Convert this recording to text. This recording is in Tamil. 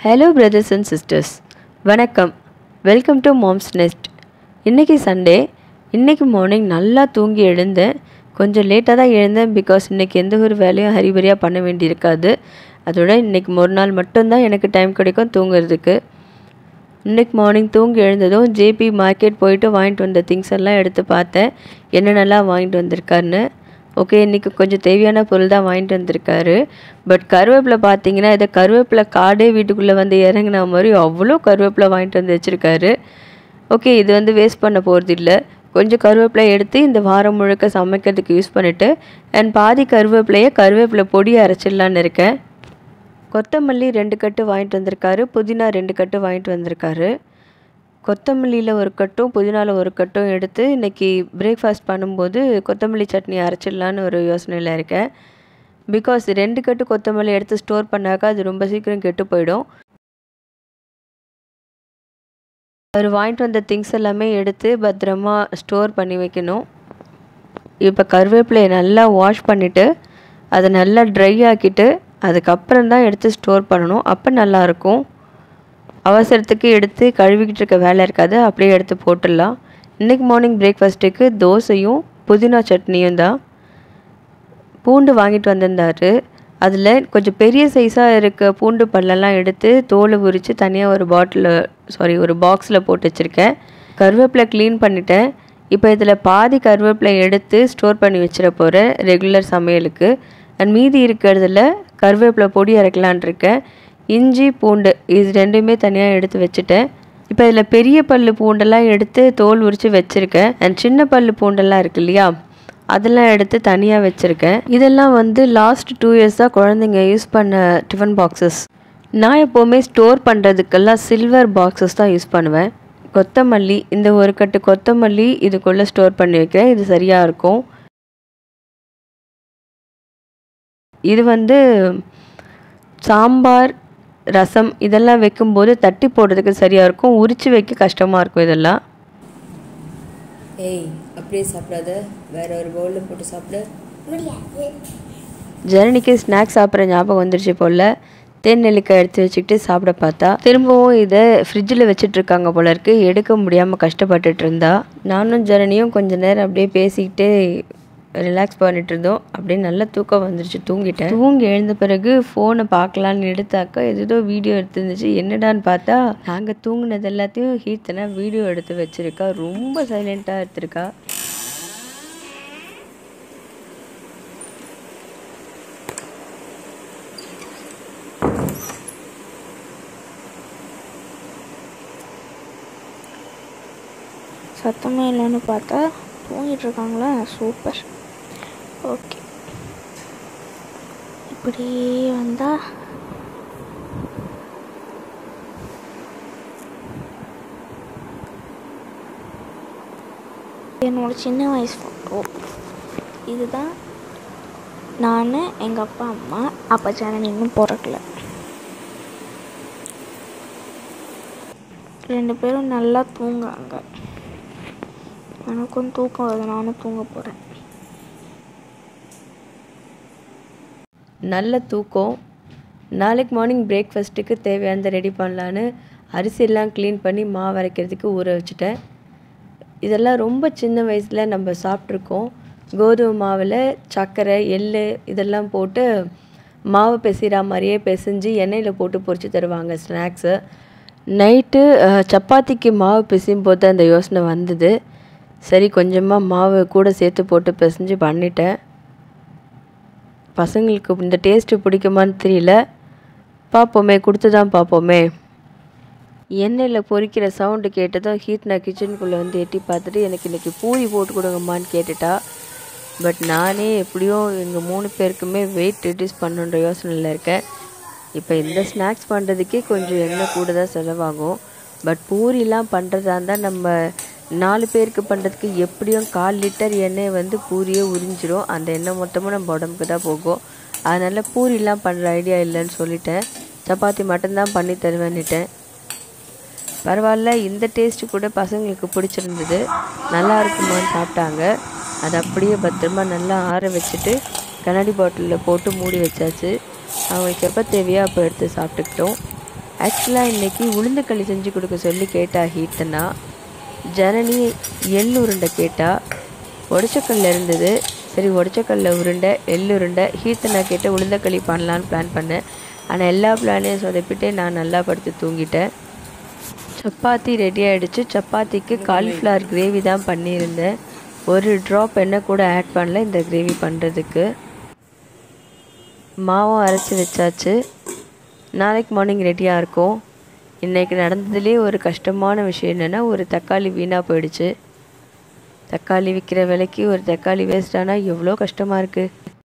ஹலோ பிரதர்ஸ் அண்ட் சிஸ்டர்ஸ் வணக்கம் வெல்கம் டு மாம்ஸ் நெஸ்ட் இன்றைக்கி சண்டே இன்றைக்கி மார்னிங் நல்லா தூங்கி எழுந்தேன் கொஞ்சம் லேட்டாக தான் எழுந்தேன் பிகாஸ் இன்றைக்கி எந்த ஒரு வேலையும் ஹரிபரியாக பண்ண வேண்டியிருக்காது அதோட இன்றைக்கி ஒரு நாள் மட்டும்தான் எனக்கு டைம் கிடைக்கும் தூங்குறதுக்கு இன்றைக்கி மார்னிங் தூங்கி எழுந்ததும் ஜேபி மார்க்கெட் போயிட்டு வாங்கிட்டு வந்த திங்ஸ் எல்லாம் எடுத்து பார்த்தேன் என்னென்னலாம் வாங்கிட்டு வந்திருக்காருன்னு ஓகே இன்றைக்கி கொஞ்சம் தேவையான பொருள் தான் வாங்கிட்டு வந்திருக்காரு பட் கருவேப்பிலை பார்த்தீங்கன்னா இதை கருவேப்பிலை காடே வீட்டுக்குள்ளே வந்து இறங்கின மாதிரி அவ்வளோ கருவேப்பிலை வாங்கிட்டு வந்து வச்சுருக்காரு ஓகே இது வந்து வேஸ்ட் பண்ண போகிறது இல்லை கொஞ்சம் கருவேப்பிலை எடுத்து இந்த வாரம் முழுக்க சமைக்கிறதுக்கு யூஸ் பண்ணிவிட்டு அண்ட் பாதி கருவேப்பிலையை கருவேப்பிலை பொடி அரைச்சிடலான்னு இருக்கேன் கொத்தமல்லி ரெண்டு கட்டு வாங்கிட்டு வந்திருக்காரு புதினா ரெண்டு கட்டு வாங்கிட்டு வந்திருக்காரு கொத்தமல்லியில் ஒரு கட்டும் புதினாவில் ஒரு கட்டும் எடுத்து இன்றைக்கி பிரேக்ஃபாஸ்ட் பண்ணும்போது கொத்தமல்லி சட்னி அரைச்சிடலான்னு ஒரு யோசனையில் இருக்கேன் பிகாஸ் ரெண்டு கட்டு கொத்தமல்லி எடுத்து ஸ்டோர் பண்ணாக்கா அது ரொம்ப சீக்கிரம் கெட்டு போயிடும் அவர் வாங்கிட்டு வந்த திங்ஸ் எல்லாமே எடுத்து பத்திரமா ஸ்டோர் பண்ணி வைக்கணும் இப்போ கருவேப்பிலையை நல்லா வாஷ் பண்ணிவிட்டு அதை நல்லா ட்ரை ஆக்கிட்டு அதுக்கப்புறம் தான் எடுத்து ஸ்டோர் பண்ணணும் அப்போ நல்லாயிருக்கும் அவசரத்துக்கு எடுத்து கழுவிக்கிட்டு இருக்க வேலை இருக்காது அப்படியே எடுத்து போட்டுடலாம் இன்றைக்கி மார்னிங் பிரேக்ஃபாஸ்ட்டுக்கு தோசையும் புதினா சட்னியும் தான் பூண்டு வாங்கிட்டு வந்திருந்தாரு அதில் கொஞ்சம் பெரிய சைஸாக இருக்க பூண்டு பல்லெல்லாம் எடுத்து தோலை உரித்து தனியாக ஒரு பாட்டில் சாரி ஒரு பாக்ஸில் போட்டு வச்சுருக்கேன் கருவேப்பிலை க்ளீன் பண்ணிட்டேன் இப்போ இதில் பாதி கருவேப்பிலை எடுத்து ஸ்டோர் பண்ணி வச்சிட போகிறேன் ரெகுலர் சமையலுக்கு அண்ட் மீதி இருக்கிறதுல கருவேப்பிலை பொடி அரைக்கலான் இருக்கேன் இஞ்சி பூண்டு இது ரெண்டுமே தனியாக எடுத்து வச்சுட்டேன் இப்போ இதில் பெரிய பல்லு பூண்டெல்லாம் எடுத்து தோல் உரித்து வச்சுருக்கேன் அண்ட் சின்ன பல்லு பூண்டெல்லாம் இருக்கு இல்லையா அதெல்லாம் எடுத்து தனியாக வச்சுருக்கேன் இதெல்லாம் வந்து லாஸ்ட் டூ இயர்ஸாக குழந்தைங்க யூஸ் பண்ண டிஃபன் பாக்ஸஸ் நான் எப்போவுமே ஸ்டோர் பண்ணுறதுக்கெல்லாம் சில்வர் பாக்ஸஸ் தான் யூஸ் பண்ணுவேன் கொத்தமல்லி இந்த ஒரு கட்டு கொத்தமல்லி இதுக்குள்ளே ஸ்டோர் பண்ணி வைக்கிறேன் இது சரியாக இருக்கும் இது வந்து சாம்பார் ரசம் இதெல்லாம் வைக்கும்போது தட்டி போடுறதுக்கு சரியாக இருக்கும் உரித்து வைக்க கஷ்டமாக இருக்கும் இதெல்லாம் ஏய் அப்படியே சாப்பிடாத வேற ஒரு பவுலில் போட்டு சாப்பிடு ஜனனிக்கு ஸ்நாக்ஸ் சாப்பிட்ற ஞாபகம் வந்துருச்சு போல் தேன் நெல்லிக்காய் எடுத்து வச்சுக்கிட்டு சாப்பிட பார்த்தா திரும்பவும் இதை ஃப்ரிட்ஜில் வச்சுட்டு இருக்காங்க போல இருக்கு எடுக்க முடியாமல் கஷ்டப்பட்டுட்டு இருந்தா நானும் ஜனனியும் கொஞ்ச நேரம் அப்படியே பேசிக்கிட்டு ரிலாக்ஸ் பண்ணிட்டு இருந்தோம் அப்படியே நல்லா தூக்கம் வந்துருச்சு தூங்கிட்டேன் தூங்கி எழுந்த பிறகு ஃபோனை பார்க்கலான்னு எடுத்தாக்கா ஏதோ வீடியோ எடுத்துருந்துச்சு என்னடான்னு பார்த்தா நாங்கள் தூங்கினது எல்லாத்தையும் ஹீத்தனா வீடியோ எடுத்து வச்சிருக்கா ரொம்ப சைலண்ட்டாக எடுத்திருக்கா சத்தமே இல்லைன்னு பார்த்தா தூங்கிட்டு இருக்காங்களா சூப்பர் ஓகே இப்படியே வந்தா என்னோட சின்ன வயசு ஃபோட்டோ இதுதான் நான் எங்கள் அப்பா அம்மா அப்பா ஜனனி இன்னும் பிறக்கல ரெண்டு பேரும் நல்லா தூங்குறாங்க எனக்கும் தூக்கம் வருது நானும் தூங்க போகிறேன் நல்ல தூக்கம் நாளைக்கு மார்னிங் பிரேக்ஃபாஸ்ட்டுக்கு தேவையானதை ரெடி பண்ணலான்னு அரிசியெல்லாம் க்ளீன் பண்ணி மாவு அரைக்கிறதுக்கு ஊற வச்சுட்டேன் இதெல்லாம் ரொம்ப சின்ன வயசில் நம்ம சாப்பிட்ருக்கோம் கோதுமை மாவில் சர்க்கரை எள் இதெல்லாம் போட்டு மாவு பிசைகிற மாதிரியே பிசைஞ்சு எண்ணெயில் போட்டு பொரிச்சு தருவாங்க ஸ்நாக்ஸு நைட்டு சப்பாத்திக்கு மாவு பிசையும் போது அந்த யோசனை வந்தது சரி கொஞ்சமாக மாவு கூட சேர்த்து போட்டு பிசைஞ்சு பண்ணிட்டேன் பசங்களுக்கு இந்த டேஸ்ட்டு பிடிக்குமான்னு தெரியல பார்ப்போமே கொடுத்து தான் பார்ப்போமே எண்ணெயில் பொரிக்கிற சவுண்டு கேட்டதும் ஹீட் நான் கிச்சனுக்குள்ளே வந்து எட்டி பார்த்துட்டு எனக்கு இன்றைக்கி பூரி போட்டு கொடுங்கம்மான்னு கேட்டுட்டா பட் நானே எப்படியும் எங்கள் மூணு பேருக்குமே வெயிட் ரெடியூஸ் பண்ணுன்ற யோசனையில் இருக்கேன் இப்போ இந்த ஸ்நாக்ஸ் பண்ணுறதுக்கே கொஞ்சம் எண்ணெய் கூட தான் செலவாகும் பட் பூரிலாம் பண்ணுறதா இருந்தால் நம்ம நாலு பேருக்கு பண்ணுறதுக்கு எப்படியும் கால் லிட்டர் எண்ணெய் வந்து பூரியே உறிஞ்சிரும் அந்த எண்ணெய் மொத்தமும் நம்ம உடம்புக்கு தான் போகும் அதனால் பூரிலாம் பண்ணுற ஐடியா இல்லைன்னு சொல்லிட்டேன் சப்பாத்தி மட்டும்தான் பண்ணி தருவேன்னுட்டேன் பரவாயில்ல இந்த டேஸ்ட்டு கூட பசங்களுக்கு பிடிச்சிருந்தது நல்லா இருக்குமான்னு சாப்பிட்டாங்க அதை அப்படியே பத்திரமா நல்லா ஆற வச்சுட்டு கண்ணாடி பாட்டிலில் போட்டு மூடி வச்சாச்சு அவங்களுக்கு எப்போ தேவையோ அப்போ எடுத்து சாப்பிட்டுக்கிட்டோம் ஆக்சுவலாக இன்றைக்கி உளுந்துக்களி செஞ்சு கொடுக்க சொல்லி கேட்டா ஹீத்தனா ஜனனி எள் உருண்டை கேட்டா உடச்சக்கல்ல இருந்தது சரி உடச்சக்கல்ல உருண்டை எள் உருண்டை ஹீத்தனா கேட்ட உளுந்தக்களி பண்ணலான்னு பிளான் பண்ணேன் ஆனால் எல்லா பிளானையும் சொதப்பிட்டு நான் நல்லா படுத்து தூங்கிட்டேன் சப்பாத்தி ரெடி ஆகிடுச்சு சப்பாத்திக்கு காலிஃப்ளவர் கிரேவி தான் பண்ணியிருந்தேன் ஒரு ட்ராப் எண்ணெய் கூட ஆட் பண்ணல இந்த கிரேவி பண்ணுறதுக்கு மாவும் அரைச்சி வச்சாச்சு நாளைக்கு மார்னிங் ரெடியாக இருக்கும் இன்றைக்கி நடந்ததுலேயே ஒரு கஷ்டமான விஷயம் என்னென்னா ஒரு தக்காளி வீணாக போயிடுச்சு தக்காளி விற்கிற விலைக்கு ஒரு தக்காளி வேஸ்ட் ஆனால் எவ்வளோ கஷ்டமாக இருக்குது